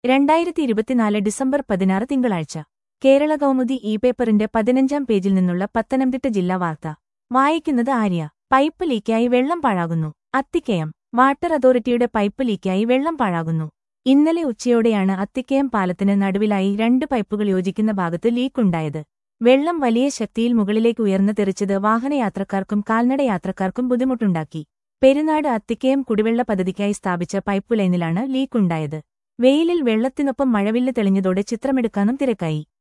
രണ്ടായിരത്തി ഇരുപത്തിനാല് ഡിസംബർ പതിനാറ് തിങ്കളാഴ്ച കേരള കൗമുദി ഇ പേപ്പറിന്റെ പതിനഞ്ചാം പേജിൽ നിന്നുള്ള പത്തനംതിട്ട ജില്ലാ വാർത്ത വായിക്കുന്നത് ആര്യ പൈപ്പ് ലീക്കായി വെള്ളം പാഴാകുന്നു അത്തിക്കയം വാട്ടർ അതോറിറ്റിയുടെ പൈപ്പ് ലീക്കായി വെള്ളം പാഴാകുന്നു ഇന്നലെ ഉച്ചയോടെയാണ് അത്തിക്കയം പാലത്തിന് നടുവിലായി രണ്ട് പൈപ്പുകൾ യോജിക്കുന്ന ഭാഗത്ത് ലീക്കുണ്ടായത് വെള്ളം വലിയ ശക്തിയിൽ മുകളിലേക്ക് ഉയർന്നു തെറിച്ചത് വാഹനയാത്രക്കാർക്കും കാൽനടയാത്രക്കാർക്കും ബുദ്ധിമുട്ടുണ്ടാക്കി പെരുനാട് അത്തിക്കയം കുടിവെള്ള പദ്ധതിക്കായി സ്ഥാപിച്ച പൈപ്പ് ലൈനിലാണ് ലീക്കുണ്ടായത് വെയിലിൽ വെള്ളത്തിനൊപ്പം മഴവില്ല് തെളിഞ്ഞതോടെ ചിത്രമെടുക്കാനും തിരക്കായി